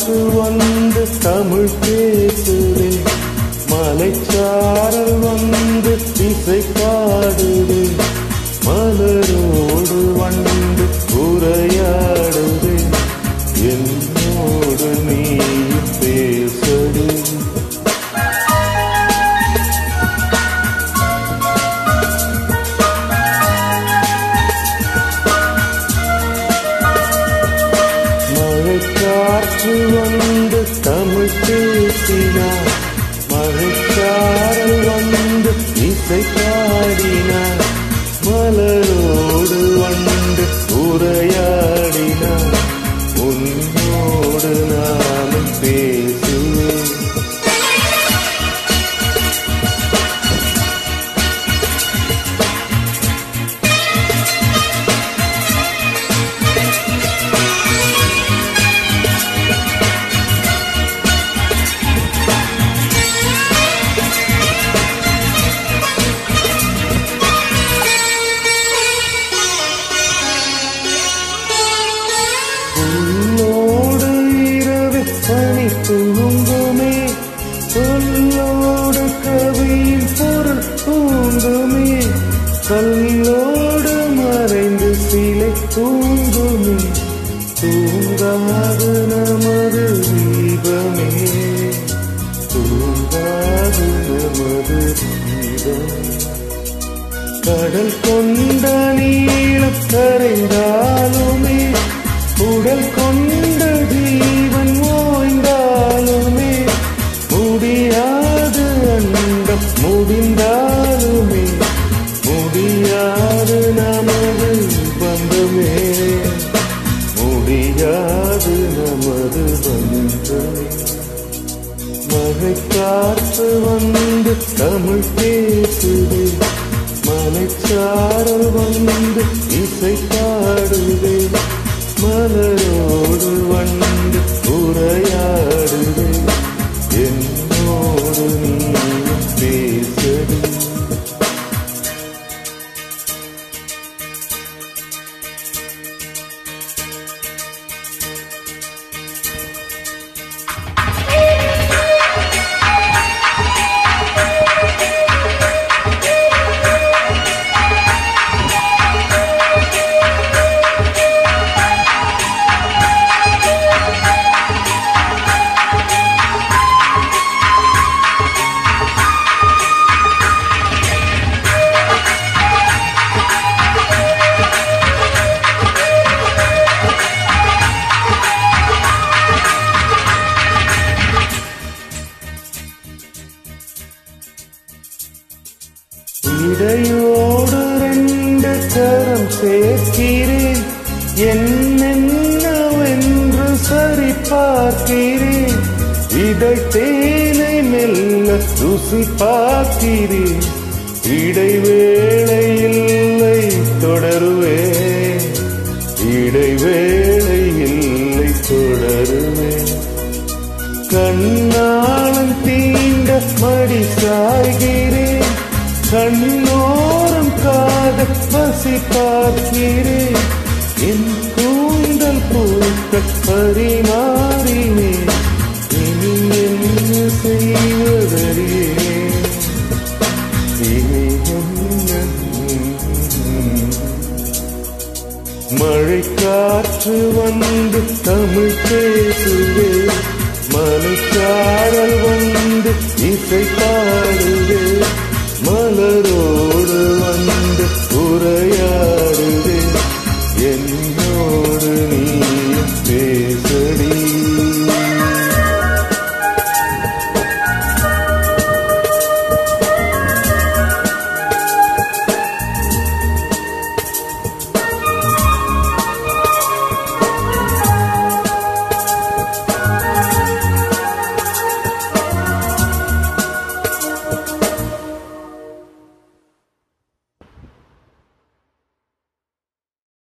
காற்று வந்து தமிழ் பேசுதே மலைச்சாரல் வந்து இசை பாடுதே மலரோடு வந்து உரையாடுதே என்னோடு நீ பேசடு மழைக்காற்று வந்து தமிழ் பேசினார் மழைக்காரல் வந்து இசை பாடினார் மலரோடு வந்து உரையாடினார் உன்னோடு நானும் பேசுவேன் உன்னோடு இரவு பனி தூங்குமே சொல்லோடு கவியின் பொருள் தூங்குமே கல்லோடு மறைந்து சிலை தூங்குமே தூங்காது நமது தீபமே தூங்காது நமது தீபமே கடல் கொண்ட நீளம் கரைந்தாலுமே உடல் கொண்ட ஜீவன் ஓய்ந்தாலுமே முடியாது அண்டம் முடிந்தாலுமே முடியாது நமது பந்தமே முடியாது நமது பந்தமே மழைக்காற்று வந்து தமிழ் பேசுதே மலைச்சாரல் வந்து இசை பாடுதே மலரோடு வந்து உரையாடுதே என்னோடு நீ பேசடு இடையோடு ரெண்டு கரம் சேர்க்கிறேன் என்னென்னவென்று சரி பார்க்கிறேன் இடை தேனை மெல்ல ருசி பார்க்கிறேன் இடைவேளை இல்லை தொடருவேன் இடைவேளை இல்லை தொடருவேன் கண்ணாளம் தீண்ட மடி சாய்கிறேன் கண்ணோரம் காத பசி பார்க்கிறேன் என் கூந்தல் பூக்கள் பரிமாறினேன் இனி என்ன செய்வதறியேன் இனி என்ன மழைக்காற்று வந்து தமிழ் பேசுவே மலைச்சாரல் வந்து இசை பாடுவே